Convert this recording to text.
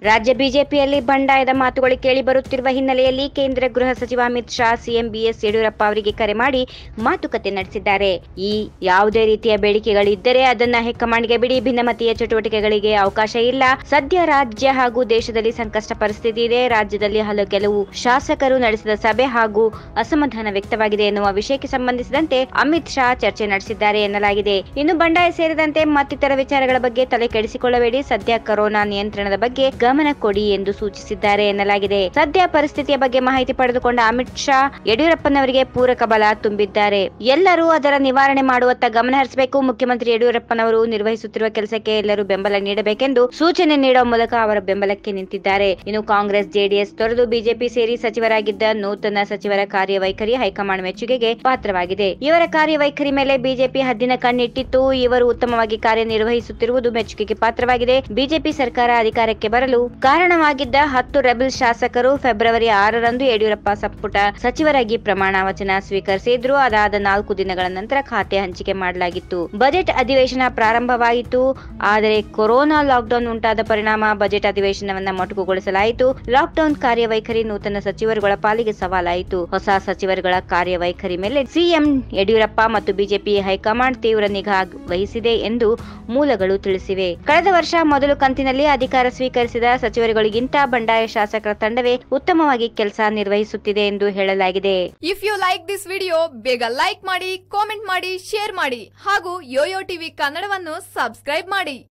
ರಾಜ್ಯ ಬಿಜೆಪಿಯಲ್ಲಿ ಬಂಡಾಯದ ಮಾತುಗಳು ಕೇಳಿ ಬರುತ್ತಿರುವ ಹಿನ್ನೆಲೆಯಲ್ಲಿ ಕೇಂದ್ರ ಗೃಹ ಸಚಿವ ಅಮಿತ್ ಶಾ ಸಿಎಂ ಬಿಎಸ್ ಯಡಿಯೂರಪ್ಪ ಅವರಿಗೆ ಕರೆ ಮಾಡಿ ಮಾತುಕತೆ ನಡೆಸಿದ್ದಾರೆ ಈ ಯಾವುದೇ ರೀತಿಯ ಬೇಡಿಕೆಗಳಿದ್ದರೆ ಅದನ್ನ ಹೈಕಮಾಂಡ್ಗೆ ಬಿಡಿ ಭಿನ್ನಮತೀಯ ಚಟುವಟಿಕೆಗಳಿಗೆ ಅವಕಾಶ ಇಲ್ಲ ಸದ್ಯ ರಾಜ್ಯ ಹಾಗೂ ದೇಶದಲ್ಲಿ ಸಂಕಷ್ಟ ಪರಿಸ್ಥಿತಿ ಇದೆ ರಾಜ್ಯದಲ್ಲಿ ಹಲವು ಕೆಲವು ಶಾಸಕರು ನಡೆಸಿದ ಸಭೆ ಹಾಗೂ ಅಸಮಾಧಾನ ವ್ಯಕ್ತವಾಗಿದೆ ಎನ್ನುವ ವಿಷಯಕ್ಕೆ ಸಂಬಂಧಿಸಿದಂತೆ ಅಮಿತ್ ಶಾ ಚರ್ಚೆ ನಡೆಸಿದ್ದಾರೆ ಎನ್ನಲಾಗಿದೆ ಇನ್ನು ಬಂಡಾಯ ಸೇರಿದಂತೆ ಮತ್ತಿತರ ವಿಚಾರಗಳ ಬಗ್ಗೆ ತಲೆ ಕೆಡಿಸಿಕೊಳ್ಳಬೇಡಿ ಸದ್ಯ ಕೊರೋನಾ ನಿಯಂತ್ರಣದ ಬಗ್ಗೆ ಗಮನ ಕೊಡಿ ಎಂದು ಸೂಚಿಸಿದ್ದಾರೆ ಎನ್ನಲಾಗಿದೆ ಸದ್ಯ ಪರಿಸ್ಥಿತಿಯ ಬಗ್ಗೆ ಮಾಹಿತಿ ಪಡೆದುಕೊಂಡ ಅಮಿತ್ ಶಾ ಯಡಿಯೂರಪ್ಪನವರಿಗೆ ಪೂರಕ ಬಲ ತುಂಬಿದ್ದಾರೆ ಎಲ್ಲರೂ ಅದರ ನಿವಾರಣೆ ಮಾಡುವತ್ತ ಗಮನ ಹರಿಸಬೇಕು ಮುಖ್ಯಮಂತ್ರಿ ಯಡಿಯೂರಪ್ಪನವರು ನಿರ್ವಹಿಸುತ್ತಿರುವ ಕೆಲಸಕ್ಕೆ ಎಲ್ಲರೂ ಬೆಂಬಲ ನೀಡಬೇಕೆಂದು ಸೂಚನೆ ನೀಡುವ ಮೂಲಕ ಅವರ ಬೆಂಬಲಕ್ಕೆ ನಿಂತಿದ್ದಾರೆ ಇನ್ನು ಕಾಂಗ್ರೆಸ್ ಜೆಡಿಎಸ್ ತೊರೆದು ಬಿಜೆಪಿ ಸೇರಿ ಸಚಿವರಾಗಿದ್ದ ನೂತನ ಸಚಿವರ ಕಾರ್ಯವೈಖರಿ ಹೈಕಮಾಂಡ್ ಮೆಚ್ಚುಗೆಗೆ ಪಾತ್ರವಾಗಿದೆ ಇವರ ಕಾರ್ಯವೈಖರಿ ಮೇಲೆ ಬಿಜೆಪಿ ಹದ್ದಿನ ಕಣ್ಣಿಟ್ಟಿತ್ತು ಇವರು ಉತ್ತಮವಾಗಿ ಕಾರ್ಯನಿರ್ವಹಿಸುತ್ತಿರುವುದು ಮೆಚ್ಚುಗೆಗೆ ಪಾತ್ರವಾಗಿದೆ ಬಿಜೆಪಿ ಸರ್ಕಾರ ಅಧಿಕಾರಕ್ಕೆ ಬರಲು ಕಾರಣವಾಗಿದ್ದ ಹತ್ತು ರೆಬಲ್ ಶಾಸಕರು ಫೆಬ್ರವರಿ ಆರರಂದು ಯಡಿಯೂರಪ್ಪ ಸಂಪುಟ ಸಚಿವರಾಗಿ ಪ್ರಮಾಣ ವಚನ ಸ್ವೀಕರಿಸಿದ್ರು ಅದಾದ ನಾಲ್ಕು ದಿನಗಳ ನಂತರ ಖಾತೆ ಹಂಚಿಕೆ ಮಾಡಲಾಗಿತ್ತು ಬಜೆಟ್ ಅಧಿವೇಶನ ಪ್ರಾರಂಭವಾಯಿತು ಆದರೆ ಕೊರೋನಾ ಲಾಕ್ಡೌನ್ ಉಂಟಾದ ಪರಿಣಾಮ ಬಜೆಟ್ ಅಧಿವೇಶನವನ್ನ ಮೊಟಕುಗೊಳಿಸಲಾಯಿತು ಲಾಕ್ಡೌನ್ ಕಾರ್ಯವೈಖರಿ ನೂತನ ಸಚಿವರುಗಳ ಪಾಲಿಗೆ ಸವಾಲಾಯಿತು ಹೊಸ ಸಚಿವರುಗಳ ಕಾರ್ಯವೈಖರಿ ಮೇಲೆ ಸಿಎಂ ಯಡಿಯೂರಪ್ಪ ಮತ್ತು ಬಿಜೆಪಿ ಹೈಕಮಾಂಡ್ ತೀವ್ರ ನಿಗಾ ವಹಿಸಿದೆ ಎಂದು ಮೂಲಗಳು ತಿಳಿಸಿವೆ ಕಳೆದ ವರ್ಷ ಮೊದಲು ಕಂತಿನಲ್ಲಿ ಅಧಿಕಾರ ಸ್ವೀಕರಿಸಿದ ಸಚಿವರುಗಳಿಗಿಂತ ಬಂಡಾಯ ಶಾಸಕರ ತಂಡವೇ ಉತ್ತಮವಾಗಿ ಕೆಲಸ ನಿರ್ವಹಿಸುತ್ತಿದೆ ಎಂದು ಹೇಳಲಾಗಿದೆ if you like this video ಬೇಗ ಲೈಕ್ ಮಾಡಿ ಕಾಮೆಂಟ್ ಮಾಡಿ ಶೇರ್ ಮಾಡಿ ಹಾಗೂ ಯೋಯೋ ಟಿವಿ ಕನ್ನಡವನ್ನು ಸಬ್ಸ್ಕ್ರೈಬ್ ಮಾಡಿ